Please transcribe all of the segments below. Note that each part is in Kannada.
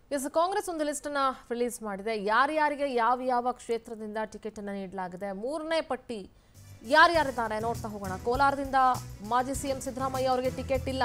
ಎಸ್ ಕಾಂಗ್ರೆಸ್ ಒಂದು ಲಿಸ್ಟ್ ಅನ್ನ ರಿಲೀಸ್ ಮಾಡಿದೆ ಯಾರ್ಯಾರಿಗೆ ಯಾವ ಯಾವ ಕ್ಷೇತ್ರದಿಂದ ಟಿಕೆಟ್ ಅನ್ನ ನೀಡಲಾಗಿದೆ ಮೂರನೇ ಪಟ್ಟಿ ಯಾರ್ಯಾರಿದ್ದಾರೆ ನೋಡ್ತಾ ಹೋಗೋಣ ಕೋಲಾರದಿಂದ ಮಾಜಿ ಸಿಎಂ ಸಿದ್ದರಾಮಯ್ಯ ಅವರಿಗೆ ಟಿಕೆಟ್ ಇಲ್ಲ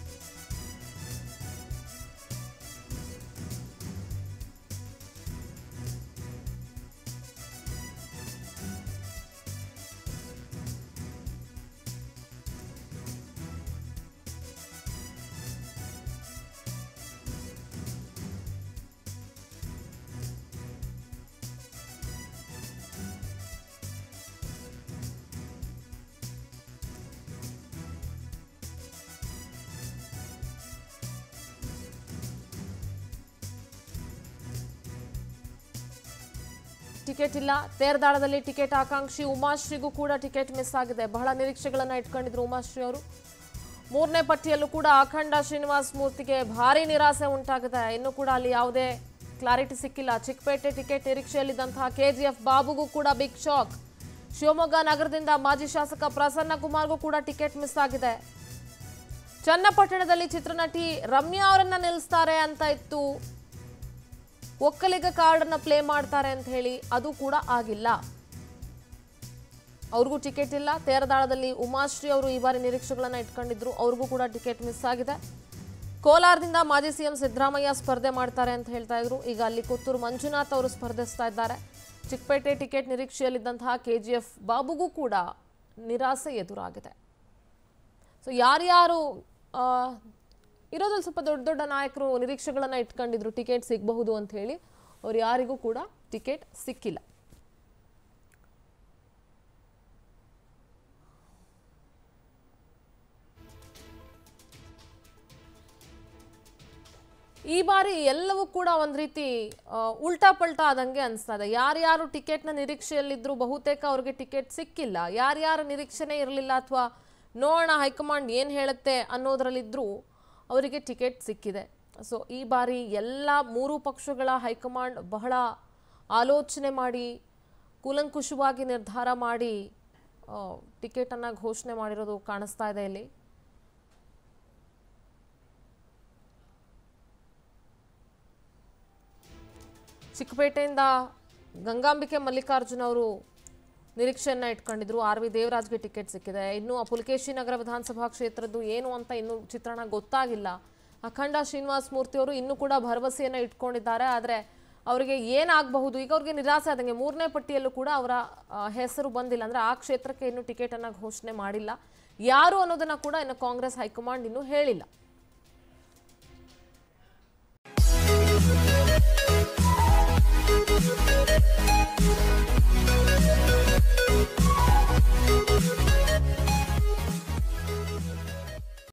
ಟಿಕೆಟ್ ಇಲ್ಲ ತೇರದಾಳದಲ್ಲಿ ಟಿಕೆಟ್ ಆಕಾಂಕ್ಷಿ ಉಮಾಶ್ರೀಗೂ ಕೂಡ ಟಿಕೆಟ್ ಮಿಸ್ ಆಗಿದೆ ಬಹಳ ನಿರೀಕ್ಷೆಗಳನ್ನ ಇಟ್ಕೊಂಡಿದ್ರು ಉಮಾಶ್ರೀ ಅವರು ಮೂರನೇ ಪಟ್ಟಿಯಲ್ಲೂ ಕೂಡ ಅಖಂಡ ಶ್ರೀನಿವಾಸ್ ಮೂರ್ತಿಗೆ ಭಾರಿ ನಿರಾಸೆ ಉಂಟಾಗಿದೆ ಇನ್ನು ಕೂಡ ಅಲ್ಲಿ ಯಾವುದೇ ಕ್ಲಾರಿಟಿ ಸಿಕ್ಕಿಲ್ಲ ಚಿಕ್ಕಪೇಟೆ ಟಿಕೆಟ್ ನಿರೀಕ್ಷೆಯಲ್ಲಿದ್ದಂತಹ ಕೆಜಿಎಫ್ ಬಾಬುಗೂ ಕೂಡ ಬಿಗ್ ಶಾಕ್ ಶಿವಮೊಗ್ಗ ನಗರದಿಂದ ಮಾಜಿ ಶಾಸಕ ಪ್ರಸನ್ನ ಕುಮಾರ್ಗೂ ಕೂಡ ಟಿಕೆಟ್ ಮಿಸ್ ಆಗಿದೆ ಚನ್ನಪಟ್ಟಣದಲ್ಲಿ ಚಿತ್ರನಟಿ ರಮ್ಯಾ ಅವರನ್ನ ನಿಲ್ಲಿಸ್ತಾರೆ ಅಂತ ಇತ್ತು ಒಕ್ಕಲಿಗ ಕಾರ್ಡ್ ಅನ್ನ ಪ್ಲೇ ಮಾಡ್ತಾರೆ ಅಂತ ಹೇಳಿ ಅದು ಕೂಡ ಆಗಿಲ್ಲ ಅವ್ರಿಗೂ ಟಿಕೆಟ್ ಇಲ್ಲ ತೇರದಾಳದಲ್ಲಿ ಉಮಾಶ್ರೀ ಅವರು ಈ ಬಾರಿ ನಿರೀಕ್ಷೆಗಳನ್ನ ಇಟ್ಕೊಂಡಿದ್ರು ಅವ್ರಿಗೂ ಕೂಡ ಟಿಕೆಟ್ ಮಿಸ್ ಆಗಿದೆ ಕೋಲಾರದಿಂದ ಮಾಜಿ ಸಿಎಂ ಸಿದ್ದರಾಮಯ್ಯ ಸ್ಪರ್ಧೆ ಮಾಡ್ತಾರೆ ಅಂತ ಹೇಳ್ತಾ ಇದ್ರು ಈಗ ಅಲ್ಲಿ ಕೊತ್ತೂರು ಮಂಜುನಾಥ್ ಅವರು ಸ್ಪರ್ಧಿಸ್ತಾ ಇದ್ದಾರೆ ಚಿಕ್ಕಪೇಟೆ ಟಿಕೆಟ್ ನಿರೀಕ್ಷೆಯಲ್ಲಿದ್ದಂತಹ ಕೆಜಿಎಫ್ ಬಾಬುಗೂ ಕೂಡ ನಿರಾಸೆ ಎದುರಾಗಿದೆ ಸೊ ಯಾರ್ಯಾರು ಆ, ಇರೋದ್ರಲ್ಲಿ ಸ್ವಲ್ಪ ದೊಡ್ಡ ದೊಡ್ಡ ನಾಯಕರು ನಿರೀಕ್ಷೆಗಳನ್ನ ಇಟ್ಕೊಂಡಿದ್ರು ಟಿಕೆಟ್ ಸಿಗಬಹುದು ಅಂತ ಹೇಳಿ ಅವ್ರು ಯಾರಿಗೂ ಕೂಡ ಟಿಕೆಟ್ ಸಿಕ್ಕಿಲ್ಲ ಈ ಬಾರಿ ಎಲ್ಲವೂ ಕೂಡ ಒಂದು ರೀತಿ ಆ, ಉಲ್ಟಾ ಪಲ್ಟಾ ಆದಂಗೆ ಅನಿಸ್ತಾ ಇದೆ ಯಾರ್ಯಾರು ಟಿಕೆಟ್ನ ನಿರೀಕ್ಷೆಯಲ್ಲಿದ್ರು ಬಹುತೇಕ ಅವ್ರಿಗೆ ಟಿಕೆಟ್ ಸಿಕ್ಕಿಲ್ಲ ಯಾರ್ಯಾರ ನಿರೀಕ್ಷೆನೇ ಇರಲಿಲ್ಲ ಅಥವಾ ನೋಡೋಣ ಹೈಕಮಾಂಡ್ ಏನು ಹೇಳುತ್ತೆ ಅನ್ನೋದ್ರಲ್ಲಿದ್ದರೂ ಅವರಿಗೆ ಟಿಕೆಟ್ ಸಿಕ್ಕಿದೆ ಸೊ ಈ ಬಾರಿ ಎಲ್ಲ ಮೂರು ಪಕ್ಷಗಳ ಹೈಕಮಾಂಡ್ ಬಹಳ ಆಲೋಚನೆ ಮಾಡಿ ಕೂಲಂಕುಷವಾಗಿ ನಿರ್ಧಾರ ಮಾಡಿ ಟಿಕೆಟನ್ನು ಘೋಷಣೆ ಮಾಡಿರೋದು ಕಾಣಿಸ್ತಾ ಇದೆ ಇಲ್ಲಿ ಚಿಕ್ಕಪೇಟೆಯಿಂದ ಗಂಗಾಂಬಿಕೆ ಮಲ್ಲಿಕಾರ್ಜುನ್ ಅವರು ನಿರೀಕ್ಷೆಯನ್ನ ಇಟ್ಕೊಂಡಿದ್ರು ಆರ್ ವಿ ದೇವರಾಜ್ಗೆ ಟಿಕೆಟ್ ಸಿಕ್ಕಿದೆ ಇನ್ನು ಆ ಪುಲಕೇಶಿ ನಗರ ವಿಧಾನಸಭಾ ಕ್ಷೇತ್ರದ್ದು ಏನು ಅಂತ ಇನ್ನೂ ಚಿತ್ರಣ ಗೊತ್ತಾಗಿಲ್ಲ ಅಖಂಡ ಶ್ರೀನಿವಾಸ್ ಮೂರ್ತಿ ಅವರು ಇನ್ನೂ ಕೂಡ ಭರವಸೆಯನ್ನ ಇಟ್ಕೊಂಡಿದ್ದಾರೆ ಆದರೆ ಅವರಿಗೆ ಏನಾಗಬಹುದು ಈಗ ಅವ್ರಿಗೆ ನಿರಾಸೆ ಆದಂಗೆ ಮೂರನೇ ಪಟ್ಟಿಯಲ್ಲೂ ಕೂಡ ಅವರ ಆ, ಹೆಸರು ಬಂದಿಲ್ಲ ಅಂದ್ರೆ ಆ ಕ್ಷೇತ್ರಕ್ಕೆ ಇನ್ನೂ ಟಿಕೆಟ್ ಅನ್ನ ಘೋಷಣೆ ಮಾಡಿಲ್ಲ ಯಾರು ಅನ್ನೋದನ್ನ ಕೂಡ ಇನ್ನು ಕಾಂಗ್ರೆಸ್ ಹೈಕಮಾಂಡ್ ಇನ್ನೂ ಹೇಳಿಲ್ಲ